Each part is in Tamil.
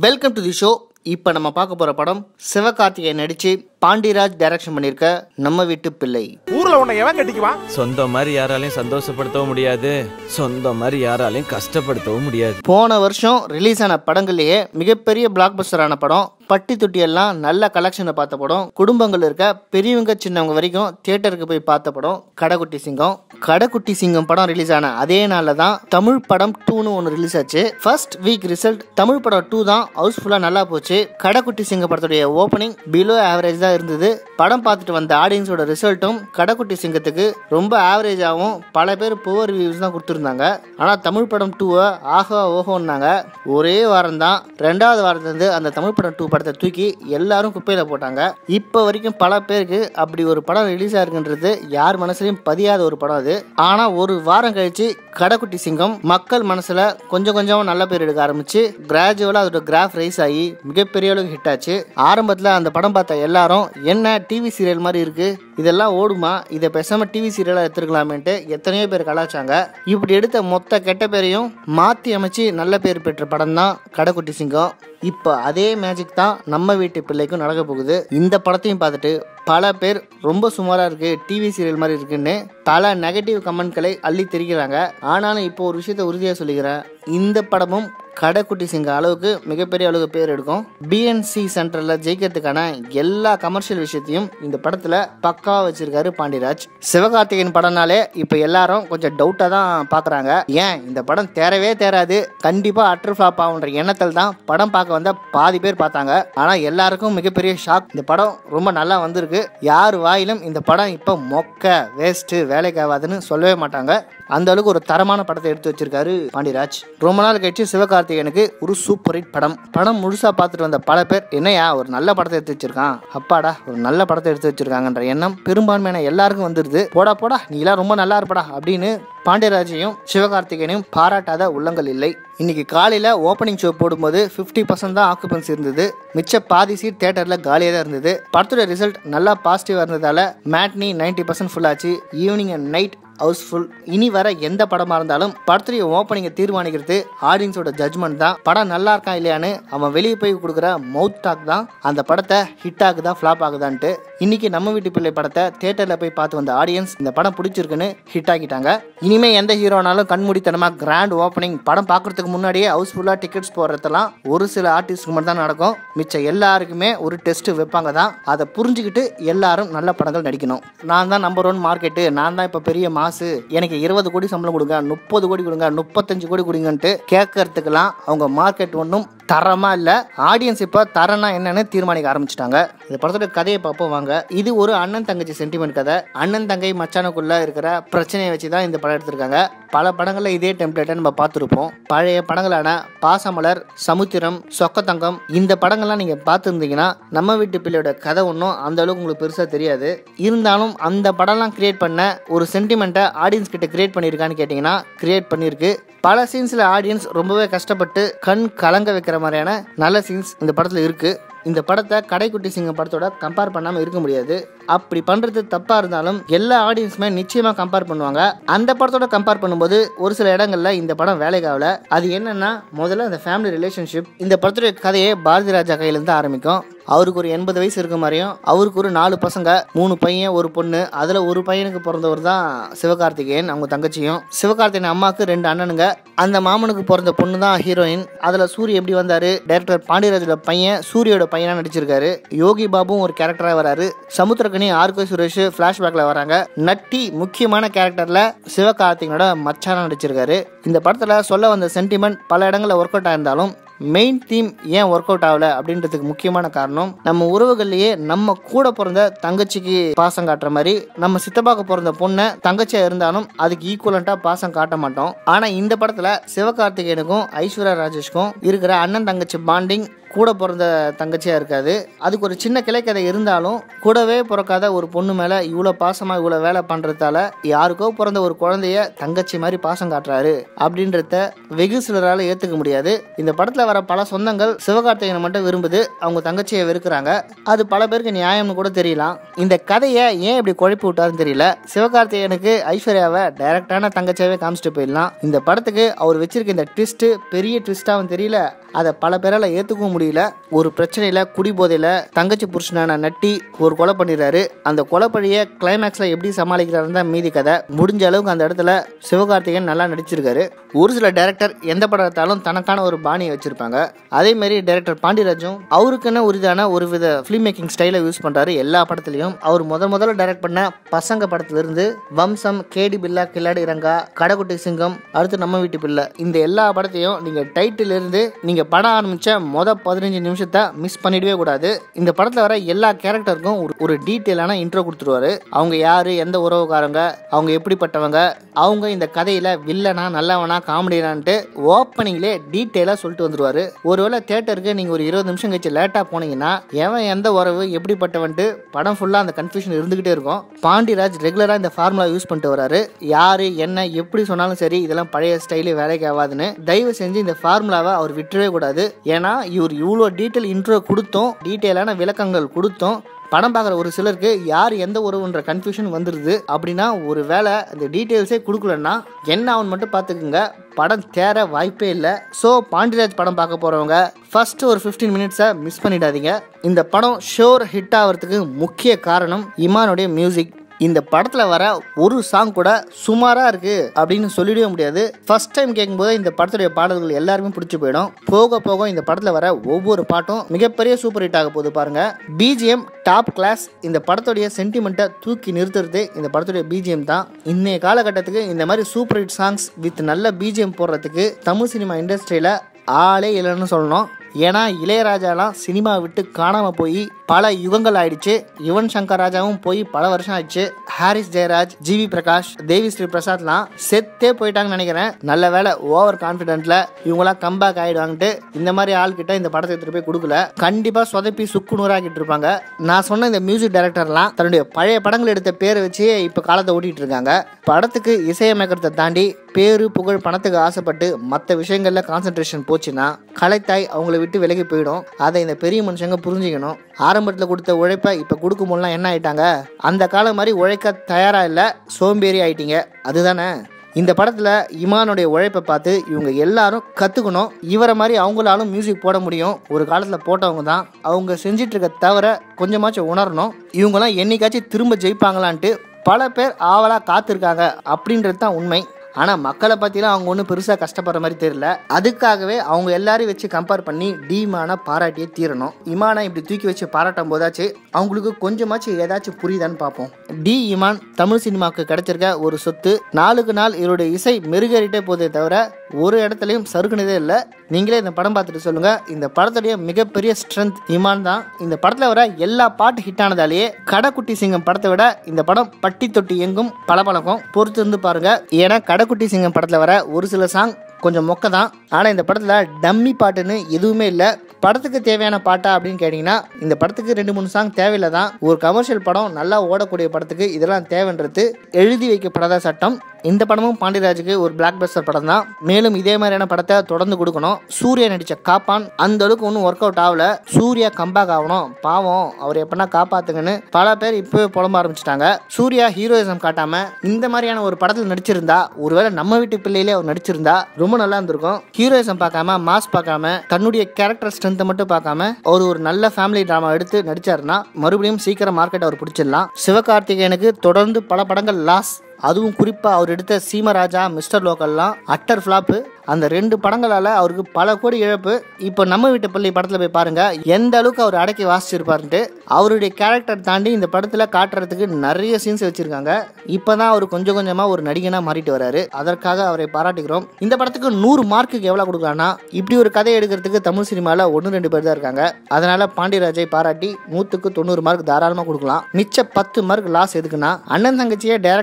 வெல்கம் டு தி ஷோ இப்போ நம்ம பார்க்க போகிற படம் சிவகார்த்திகேயன் நடித்து பாண்டிராஜ் டைரக்ஷன் பண்ணியிருக்க நம்ம வீட்டு பிள்ளை ஊர்ல உன்னை எவன் கட்டிக்குவான் சொந்த மாதிரி யாராலையும் சந்தோஷப்படுத்தவும் முடியாது சொந்த மாதிரி யாராலையும் கஷ்டப்படுத்தவும் முடியாது போன வருஷம் ரிலீஸ் ஆன படங்கள்லேயே மிகப்பெரிய பிளாக் பஸ்டரான படம் பட்டி தொட்டி எல்லாம் நல்ல கலெக்ஷனை பார்த்த படம் குடும்பங்கள் இருக்க பெரியவங்க சின்னவங்க வரைக்கும் தியேட்டருக்கு போய் பார்த்த படம் கடைக்குட்டி சிங்கம் கடைக்குட்டி சிங்கம் படம் ரிலீஸ் ஆன அதே நாளில் தான் தமிழ் படம் டூன்னு ஒன்று ரிலீஸ் ஆச்சு ஃபர்ஸ்ட் வீக் ரிசல்ட் தமிழ் படம் டூ தான் ஹவுஸ்ஃபுல்லாக நல்லா போச்சு கடைக்குட்டி சிங்கம் படத்துடைய ஓப்பனிங் பிலோ ஆவரேஜ் தான் இருந்தது படம் பார்த்துட்டு வந்த ஆடியன்ஸோட ரிசல்ட்டும் கடைக்குட்டி சிங்கத்துக்கு ரொம்ப ஆவரேஜாகவும் பல பேர் புவர் ரிவ்யூஸ் தான் கொடுத்துருந்தாங்க ஆனால் தமிழ் படம் டூவை ஆஹா ஓஹோன்னாங்க ஒரே வாரம் தான் ரெண்டாவது வாரத்துலேருந்து அந்த தமிழ் படம் டூ படத்தை தூக்கி எல்லாரும் குப்பையில் போட்டாங்க இப்போ வரைக்கும் பல பேருக்கு அப்படி ஒரு படம் ரிலீஸ் ஆயிருக்குன்றது யார் மனசுலையும் பதியாத ஒரு படம் அது ஆனால் ஒரு வாரம் கழிச்சு கடைக்குட்டி சிங்கம் மக்கள் மனசில் கொஞ்சம் கொஞ்சம் நல்ல பேர் எடுக்க ஆரம்பிச்சு கிராஜுவலாக அதோட கிராஃப் ரைஸ் ஆகி மிகப்பெரிய அளவுக்கு ஹிட் ஆச்சு ஆரம்பத்தில் அந்த படம் பார்த்த எல்லாரும் என்ன டிவி சீரியல் மாதிரி இருக்கு இதெல்லாம் ஓடுமா இதை பேசாம டிவி சீரியலாக எடுத்துருக்கலாமேன்ட்டு எத்தனையோ பேர் கலாச்சாங்க இப்படி எடுத்த மொத்த கெட்ட பேரையும் மாற்றி அமைச்சு நல்ல பேர் பெற்ற படம் தான் கடைக்குட்டி சிங்கம் இப்போ அதே மேஜிக் தான் நம்ம வீட்டு பிள்ளைக்கும் நடக்க போகுது இந்த படத்தையும் பார்த்துட்டு பல பேர் ரொம்ப சுமாராக இருக்குது டிவி சீரியல் மாதிரி இருக்குன்னு பல நெகட்டிவ் கமெண்ட்களை அள்ளி தெரிக்கிறாங்க ஆனாலும் இப்போ ஒரு விஷயத்த உறுதியாக சொல்லிக்கிறேன் இந்த படமும் கடைக்குட்டி சிங்க அளவுக்கு மிகப்பெரிய அளவுக்கு பேர் எடுக்கும் பிஎன்சி சென்டரில் ஜெயிக்கிறதுக்கான எல்லா கமர்ஷியல் விஷயத்தையும் இந்த படத்தில் பக்காவாக வச்சிருக்காரு பாண்டியராஜ் சிவகார்த்திகேயன் படம்னாலே இப்போ எல்லாரும் கொஞ்சம் டவுட்டாக தான் பார்க்குறாங்க ஏன் இந்த படம் தேரவே தேராது கண்டிப்பாக அட்டர் ஃப்ளாப் ஆகுன்ற எண்ணத்தில் தான் படம் பார்க்க வந்த பாதி பேர் பார்த்தாங்க ஆனால் எல்லாருக்கும் மிகப்பெரிய ஷாக் இந்த படம் ரொம்ப நல்லா வந்திருக்கு யார் வாயிலும் இந்த படம் இப்போ மொக்க வேஸ்ட்டு வேலைக்கு ஆகாதுன்னு சொல்லவே மாட்டாங்க அந்த அளவுக்கு ஒரு தரமான படத்தை எடுத்து வச்சிருக்காரு பாண்டியராஜ் ரொம்ப நாள் கழிச்சு சிவகார்த்திகேயனுக்கு ஒரு சூப்பர் ஹிட் படம் படம் முழுசா பார்த்துட்டு வந்த பல பேர் என்னையா ஒரு நல்ல படத்தை எடுத்து வச்சிருக்கான் அப்பாடா ஒரு நல்ல படத்தை எடுத்து வச்சிருக்காங்கன்ற எண்ணம் பெரும்பான்மையான எல்லாருக்கும் வந்துருது போடா போடா நீலாம் ரொம்ப நல்லா இருப்படா அப்படின்னு பாண்டியராஜையும் சிவகார்த்திகேயனையும் பாராட்டாத உள்ளங்கள் இல்லை இன்னைக்கு காலையில் ஓப்பனிங் ஷோ போடும்போது ஃபிஃப்டி பர்சன்ட் தான் ஆக்குபன்சி இருந்தது மிச்ச பாதி சீட் தேட்டரில் காலியாக தான் இருந்தது படத்தோட ரிசல்ட் நல்லா பாசிட்டிவாக இருந்ததால மேட்னி நைன்டி பர்சன்ட் ஃபுல் ஆச்சு ஈவினிங் அண்ட் நைட் ஹவுஸ்ஃபுல் இனி வர எந்த படமா இருந்தாலும் படத்துடைய ஓப்பனிங்கை தீர்மானிக்கிறது ஆடியன்ஸோட ஜட்மெண்ட் தான் படம் நல்லா இருக்கா இல்லையான்னு அவன் வெளியே போய் கொடுக்குற மவுத் டாக் தான் அந்த படத்தை ஹிட் ஆகுதா ஃப்ளாப் ஆகுதான்ட்டு இன்னைக்கு நம்ம வீட்டு பிள்ளை படத்தை தேட்டரில் போய் பார்த்து வந்த ஆடியன்ஸ் இந்த படம் பிடிச்சிருக்குன்னு ஹிட் ஆக்கிட்டாங்க இனிமே எந்த ஹீரோனாலும் கண்மூடித்தனமாக கிராண்ட் ஓப்பனிங் படம் பார்க்கறதுக்கு முன்னாடியே ஹவுஸ்ஃபுல்லாக டிக்கெட்ஸ் போடுறதெல்லாம் ஒரு சில ஆர்டிஸ்ட்க்கு மட்டும் தான் நடக்கும் மிச்சம் எல்லாருக்குமே ஒரு டெஸ்ட் வைப்பாங்க தான் அதை புரிஞ்சுக்கிட்டு எல்லாரும் நல்ல படங்கள் நடிக்கணும் நான் தான் நம்பர் ஒன் மார்க்கெட்டு நான் தான் இப்போ பெரிய மாசு எனக்கு இருபது கோடி சம்பளம் கொடுங்க முப்பது கோடி கொடுங்க முப்பத்தஞ்சு கோடி கொடுங்கன்ட்டு கேட்கறதுக்கெல்லாம் அவங்க மார்க்கெட் ஒன்றும் தரமா இல்லை ஆடியன்ஸ் இப்போ தரம்னா என்னன்னு தீர்மானிக்க ஆரம்பிச்சிட்டாங்க இந்த படத்தோட கதையை பார்ப்போம் வாங்க இது ஒரு அண்ணன் தங்கச்சி சென்டிமெண்ட் கதை அண்ணன் தங்கை மச்சானுக்குள்ள இருக்கிற பிரச்சனையை வச்சு தான் இந்த படம் எடுத்திருக்காங்க பல படங்களில் இதே டெம்ப்ளேட்டை நம்ம பார்த்துருப்போம் பழைய படங்களான பாசமலர் சமுத்திரம் சொக்கத்தங்கம் இந்த படங்கள்லாம் நீங்கள் பார்த்துருந்தீங்கன்னா நம்ம வீட்டு பிள்ளையோட கதை ஒன்றும் அந்த அளவுக்கு உங்களுக்கு பெருசாக தெரியாது இருந்தாலும் அந்த படம்லாம் கிரியேட் பண்ண ஒரு சென்டிமெண்ட்டை ஆடியன்ஸ் கிட்ட கிரியேட் பண்ணியிருக்கான்னு கேட்டிங்கன்னா கிரியேட் பண்ணியிருக்கு பல சீன்ஸில் ஆடியன்ஸ் ரொம்பவே கஷ்டப்பட்டு கண் கலங்க வைக்கிற மாதிரியான நல்ல சீன்ஸ் இந்த படத்தில் இருக்குது இந்த படத்தை கடைக்குட்டி சிங்கம் படத்தோட கம்பேர் பண்ணாமல் இருக்க முடியாது அப்படி பண்ணுறது தப்பாக இருந்தாலும் எல்லா ஆடியன்ஸுமே நிச்சயமாக கம்பேர் பண்ணுவாங்க அந்த படத்தோட கம்பேர் பண்ணும்போது ஒரு சில இடங்களில் இந்த படம் வேலைக்கு ஆகல அது என்னன்னா முதல்ல அந்த ஃபேமிலி ரிலேஷன்ஷிப் இந்த படத்துடைய கதையே பாரதி ராஜா கையிலேருந்து ஆரம்பிக்கும் அவருக்கு ஒரு எண்பது வயசு இருக்க மாதிரியும் அவருக்கு ஒரு நாலு பசங்க மூணு பையன் ஒரு பொண்ணு அதில் ஒரு பையனுக்கு பிறந்தவர் தான் சிவகார்த்திகேயன் அவங்க தங்கச்சியும் சிவகார்த்திகேயன் அம்மாவுக்கு ரெண்டு அண்ணனுங்க அந்த மாமனுக்கு பிறந்த பொண்ணு தான் ஹீரோயின் அதில் சூரிய எப்படி வந்தார் டைரக்டர் பாண்டியராஜோட பையன் சூரியோட பையனாக நடிச்சிருக்காரு யோகி பாபுவும் ஒரு கேரக்டராக வராரு சமுத்திரக்கனி ஆர்கே சுரேஷ் ஃப்ளாஷ்பேக்கில் வராங்க நட்டி முக்கியமான கேரக்டரில் சிவகார்த்திகனோட மச்சானா நடிச்சிருக்காரு இந்த படத்தில் சொல்ல வந்த சென்டிமெண்ட் பல இடங்களில் ஒர்க் அவுட் ஆயிருந்தாலும் மெயின் தீம் ஏன் ஒர்க் அவுட் ஆகல அப்படின்றதுக்கு முக்கியமான காரணம் நம்ம உறவுகள்லயே நம்ம கூட பிறந்த தங்கச்சிக்கு பாசம் காட்டுற மாதிரி நம்ம சித்தப்பாக்கு பிறந்த பொண்ணை தங்கச்சியா இருந்தாலும் அதுக்கு ஈக்குவலண்டா பாசம் காட்ட மாட்டோம் ஆனா இந்த படத்துல சிவகார்த்திகேயனுக்கும் ஐஸ்வர்யா ராஜேஷ்க்கும் இருக்கிற அண்ணன் தங்கச்சி பாண்டிங் கூட பிறந்த தங்கச்சியாக இருக்காது அதுக்கு ஒரு சின்ன கிளைக்கதை இருந்தாலும் கூடவே பிறக்காத ஒரு பொண்ணு மேலே இவ்வளோ பாசமாக இவ்வளோ வேலை பண்ணுறதால யாருக்கோ பிறந்த ஒரு குழந்தைய தங்கச்சி மாதிரி பாசம் காட்டுறாரு அப்படின்றத வெகு சிலரால் ஏற்றுக்க முடியாது இந்த படத்தில் வர பல சொந்தங்கள் சிவகார்த்திகேயனை மட்டும் விரும்புது அவங்க தங்கச்சியை வெறுக்கிறாங்க அது பல பேருக்கு நியாயம்னு கூட தெரியலாம் இந்த கதையை ஏன் இப்படி குழப்பி விட்டாருன்னு தெரியல சிவகார்த்திகேயனுக்கு ஐஸ்வர்யாவை டைரக்டான தங்கச்சியாவே காமிச்சிட்டு போயிடலாம் இந்த படத்துக்கு அவர் வச்சிருக்க இந்த ட்விஸ்ட்டு பெரிய ட்விஸ்டாகவும் தெரியல அதை பல பேரால் ஏற்றுக்கவும் முடியல ஒரு பிரச்சனையில் குடிபோதையில் தங்கச்சி புருஷனான நட்டி ஒரு கொலை பண்ணிடுறாரு அந்த கொலைப்பழியை கிளைமேக்ஸில் எப்படி சமாளிக்கிறாருன்னு தான் மீதி கதை முடிஞ்ச அளவுக்கு அந்த இடத்துல சிவகார்த்திகேயன் நல்லா நடிச்சிருக்காரு ஒரு சில டேரக்டர் எந்த படம் எடுத்தாலும் தனக்கான ஒரு பாணியை வச்சிருப்பாங்க அதே மாதிரி டேரக்டர் பாண்டியராஜும் அவருக்குன்னு உரிதான ஒரு வித ஃபிலிம் மேக்கிங் ஸ்டைலை யூஸ் பண்ணுறாரு எல்லா படத்துலையும் அவர் முத முதல்ல டைரக்ட் பண்ண பசங்க படத்துலேருந்து வம்சம் கேடி பில்லா கில்லாடி ரங்கா கடைக்குட்டி சிங்கம் அடுத்து நம்ம வீட்டு பிள்ளை இந்த எல்லா படத்தையும் நீங்கள் டைட்டில் இருந்து நீங்கள் படம் ஆரம்பித்த மொத பதினஞ்சு நிமிஷத்தை மிஸ் பண்ணிடவே கூடாது இந்த படத்தில் வர எல்லா கேரக்டருக்கும் ஒரு ஒரு டீட்டெயிலான இன்ட்ரோ கொடுத்துருவாரு அவங்க யார் எந்த உறவுக்காரங்க அவங்க எப்படிப்பட்டவங்க அவங்க இந்த கதையில் வில்லனா நல்லவனா காமெடினான்ட்டு ஓப்பனிங்லேயே டீட்டெயிலாக சொல்லிட்டு வந்துருவாரு ஒருவேளை தேட்டருக்கு நீங்கள் ஒரு இருபது நிமிஷம் கழிச்சு லேட்டாக போனீங்கன்னா எவன் எந்த உறவு எப்படிப்பட்டவன்ட்டு படம் ஃபுல்லாக அந்த கன்ஃபியூஷன் இருந்துகிட்டே இருக்கும் பாண்டிராஜ் ரெகுலராக இந்த ஃபார்முலா யூஸ் பண்ணிட்டு வராரு யாரு என்ன எப்படி சொன்னாலும் சரி இதெல்லாம் பழைய ஸ்டைலு வேலைக்கு ஆகாதுன்னு தயவு செஞ்சு இந்த ஃபார்முலாவை அவர் விட்டுறவே கூடாது ஏன்னா இவர் இவ்வளோ டீட்டெயில் இன்ட்ரோ கொடுத்தோம் டீட்டெயிலான விளக்கங்கள் கொடுத்தோம் படம் பார்க்குற ஒரு சிலருக்கு யார் எந்த உறவுன்ற கன்ஃபியூஷன் வந்துடுது அப்படின்னா ஒரு வேளை அந்த டீட்டெயில்ஸே கொடுக்கலன்னா என்ன ஆகும்னு மட்டும் பார்த்துக்குங்க படம் தேர வாய்ப்பே இல்லை ஸோ பாண்டியராஜ் படம் பார்க்க போகிறவங்க ஃபர்ஸ்ட் ஒரு ஃபிஃப்டீன் மினிட்ஸை மிஸ் பண்ணிடாதீங்க இந்த படம் ஷோர் ஹிட் ஆகிறதுக்கு முக்கிய காரணம் இமானுடைய மியூசிக் இந்த படத்தில் வர ஒரு சாங் கூட சுமாராக இருக்கு அப்படின்னு சொல்லிடவே முடியாது ஃபர்ஸ்ட் டைம் கேட்கும்போது இந்த படத்துடைய பாடல்கள் எல்லாருமே பிடிச்சி போயிடும் போக போக இந்த படத்தில் வர ஒவ்வொரு பாட்டும் மிகப்பெரிய சூப்பர் ஹிட் ஆக போகுது பாருங்க பிஜிஎம் டாப் கிளாஸ் இந்த படத்துடைய சென்டிமெண்ட்டை தூக்கி நிறுத்துறது இந்த படத்துடைய பிஜிஎம் தான் இன்னைய காலகட்டத்துக்கு இந்த மாதிரி சூப்பர் ஹிட் சாங்ஸ் வித் நல்ல பிஜிஎம் போடுறதுக்கு தமிழ் சினிமா இண்டஸ்ட்ரியில் ஆளே இல்லைன்னு சொல்லணும் ஏன்னா இளையராஜாலாம் சினிமா விட்டு காணாமல் போய் பல யுகங்கள் ஆயிடுச்சு யுவன் சங்கர் ராஜாவும் போய் பல வருஷம் ஆயிடுச்சு ஹாரிஸ் ஜெயராஜ் ஜிவி பிரகாஷ் தேவி ஸ்ரீ பிரசாத்லாம் செத்தே போயிட்டாங்கன்னு நினைக்கிறேன் நல்ல வேலை ஓவர் கான்ஃபிடென்ட்ல இவங்களாம் கம்பேக் ஆயிடுவாங்கட்டு இந்த மாதிரி ஆள்கிட்ட இந்த படத்தை எடுத்துட்டு போய் கொடுக்கல கண்டிப்பா சொதப்பி சுக்கு நூறாக்கிட்டு இருப்பாங்க நான் சொன்ன இந்த மியூசிக் டைரக்டர்லாம் தன்னுடைய பழைய படங்கள் எடுத்த பேரை வச்சு இப்போ காலத்தை ஓட்டிட்டு இருக்காங்க படத்துக்கு இசையமைக்கிறத தாண்டி பேரு புகழ் பணத்துக்கு ஆசைப்பட்டு மற்ற விஷயங்கள்ல கான்சென்ட்ரேஷன் போச்சுன்னா கலைத்தாய் அவங்கள விட்டு விலகி போயிடும் அதை இந்த பெரிய மனுஷங்க புரிஞ்சுக்கணும் ஆரம்பத்தில் கொடுத்த உழைப்பை இப்போ கொடுக்கும்போதெல்லாம் என்ன ஆயிட்டாங்க அந்த காலம் மாதிரி உழைக்க தயாராக இல்லை சோம்பேறி ஆயிட்டீங்க அதுதானே இந்த படத்தில் இமானுடைய உழைப்பை பார்த்து இவங்க எல்லாரும் கற்றுக்கணும் இவரை மாதிரி அவங்களாலும் மியூசிக் போட முடியும் ஒரு காலத்தில் போட்டவங்க தான் அவங்க செஞ்சிட்டு இருக்க தவிர கொஞ்சமாச்சும் உணரணும் இவங்கெல்லாம் என்னைக்காச்சும் திரும்ப ஜெயிப்பாங்களான்ட்டு பல பேர் ஆவலாக காத்திருக்காங்க அப்படின்றது தான் உண்மை ஆனால் மக்களை பற்றிலாம் அவங்க ஒன்றும் பெருசாக கஷ்டப்படுற மாதிரி தெரியல அதுக்காகவே அவங்க எல்லாரையும் வச்சு கம்பேர் பண்ணி டீமான பாராட்டியே தீரணும் இமானை இப்படி தூக்கி வச்சு பாராட்டும் போதாச்சு அவங்களுக்கு கொஞ்சமாச்சும் ஏதாச்சும் புரியுதான்னு பார்ப்போம் டி இமான் தமிழ் சினிமாவுக்கு கிடைச்சிருக்க ஒரு சொத்து நாளுக்கு நாள் இவருடைய இசை மெருகேறிட்டே போதே தவிர ஒரு இடத்துலையும் சறுக்குனதே இல்லை நீங்களே இந்த படம் பார்த்துட்டு சொல்லுங்க இந்த படத்துடைய மிகப்பெரிய ஸ்ட்ரென்த் இமான் தான் இந்த படத்தில் வர எல்லா பாட்டு ஹிட் ஆனதாலேயே கடைக்குட்டி சிங்கம் படத்தை விட இந்த படம் பட்டி தொட்டி எங்கும் பளபளக்கும் பொறுத்து இருந்து பாருங்க ஏன்னா கடைக்குட்டி சிங்கம் படத்தில் வர ஒரு சில சாங் கொஞ்சம் மொக்க தான் ஆனால் இந்த படத்தில் டம்மி பாட்டுன்னு எதுவுமே இல்லை படத்துக்கு தேவையான பாட்டா அப்படின்னு கேட்டிங்கன்னா இந்த படத்துக்கு ரெண்டு மூணு சாங் தேவையில்லை தான் ஒரு கமர்ஷியல் படம் நல்லா ஓடக்கூடிய படத்துக்கு இதெல்லாம் தேவைன்றது எழுதி வைக்கப்படாத சட்டம் இந்த படமும் பாண்டியராஜுக்கு ஒரு பிளாக் பஸ்டர் படம் தான் மேலும் இதே மாதிரியான படத்தை தொடர்ந்து கொடுக்கணும் சூர்யா நடித்த காப்பான் அந்த அளவுக்கு ஒன்றும் ஒர்க் அவுட் ஆகல சூர்யா கம்பேக் ஆகணும் பாவம் அவர் எப்படின்னா காப்பாத்துங்கன்னு பல பேர் இப்போவே புலம்ப ஆரம்பிச்சிட்டாங்க சூர்யா ஹீரோயிசம் காட்டாம இந்த மாதிரியான ஒரு படத்தில் நடிச்சிருந்தா ஒருவேளை நம்ம வீட்டு பிள்ளையிலே அவர் நடிச்சிருந்தா ரொம்ப நல்லா இருந்திருக்கும் ஹீரோயிசம் பார்க்காம மாஸ் பார்க்காம தன்னுடைய கேரக்டர் ஸ்ட்ரென்த்தை மட்டும் பார்க்காம அவர் ஒரு நல்ல ஃபேமிலி ட்ராமா எடுத்து நடிச்சாருன்னா மறுபடியும் சீக்கிரம் மார்க்கெட் அவர் பிடிச்சிடலாம் சிவகார்த்திகேயனுக்கு தொடர்ந்து பல படங்கள் லாஸ் அதுவும் குறிப்பாக அவர் எடுத்த சீமராஜா மிஸ்டர் லோக்கல்லாம் அட்டர் ஃப்ளாப்பு அந்த ரெண்டு படங்களால் அவருக்கு பல கோடி இழப்பு இப்போ நம்ம வீட்டு பள்ளி படத்தில் போய் பாருங்க எந்த அளவுக்கு அவர் அடக்கி வாசிச்சிருப்பாருன்ட்டு அவருடைய கேரக்டர் தாண்டி இந்த படத்தில் காட்டுறதுக்கு நிறைய சீன்ஸ் வச்சிருக்காங்க இப்போ தான் அவர் கொஞ்சம் கொஞ்சமாக ஒரு நடிகனாக மாறிட்டு வராரு அதற்காக அவரை பாராட்டுகிறோம் இந்த படத்துக்கு நூறு மார்க்குக்கு எவ்வளோ கொடுக்கலாம்னா இப்படி ஒரு கதை எடுக்கிறதுக்கு தமிழ் சினிமாவில் ஒன்று ரெண்டு பேர் தான் இருக்காங்க அதனால பாண்டியராஜை பாராட்டி நூற்றுக்கு தொண்ணூறு மார்க் தாராளமாக கொடுக்கலாம் மிச்ச பத்து மார்க் லாஸ் எதுக்குன்னா அண்ணன் தங்கச்சியே டேரக்டான அண்ணன்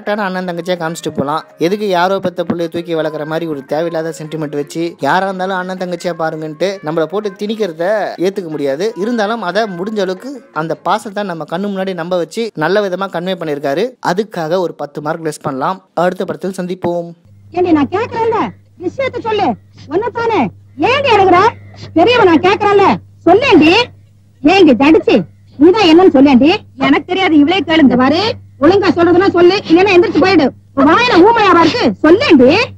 அண்ணன் தங்கச்சியா காமிச்சிட்டு போகலாம் எதுக்கு யாரோ பெத்த பிள்ளைய தூக்கி வளர்க்குற மாதிரி ஒரு தேவையில்லாத சென்டிமெண்ட் வச்சு யாரா இருந்தாலும் அண்ணன் தங்கச்சியா பாருங்கன்ட்டு நம்மளை போட்டு திணிக்கிறத ஏத்துக்க முடியாது இருந்தாலும் அதை முடிஞ்ச அளவுக்கு அந்த பாசத்தை நம்ம கண்ணு முன்னாடி நம்ப வச்சு நல்ல விதமா கன்வே பண்ணியிருக்காரு அதுக்காக ஒரு பத்து மார்க் லெஸ் பண்ணலாம் அடுத்த படத்தில் சந்திப்போம் ஏண்டி நான் கேக்குறேன்ல விஷயத்த சொல்லு ஒன்னதானே ஏண்டி எடுக்கிற பெரியவன் நான் கேக்குறேன்ல சொல்லேண்டி ஏண்டி தடிச்சு நீதான் என்னன்னு சொல்லேண்டி எனக்கு தெரியாது இவளே கேளுங்க பாரு ஒழுங்கா சொல்றதுன்னா சொல்லு இல்லன்னா எந்திரிச்சு போயிடு உன் வாயில ஊமையாவா இருக்கு சொல்லேண்டி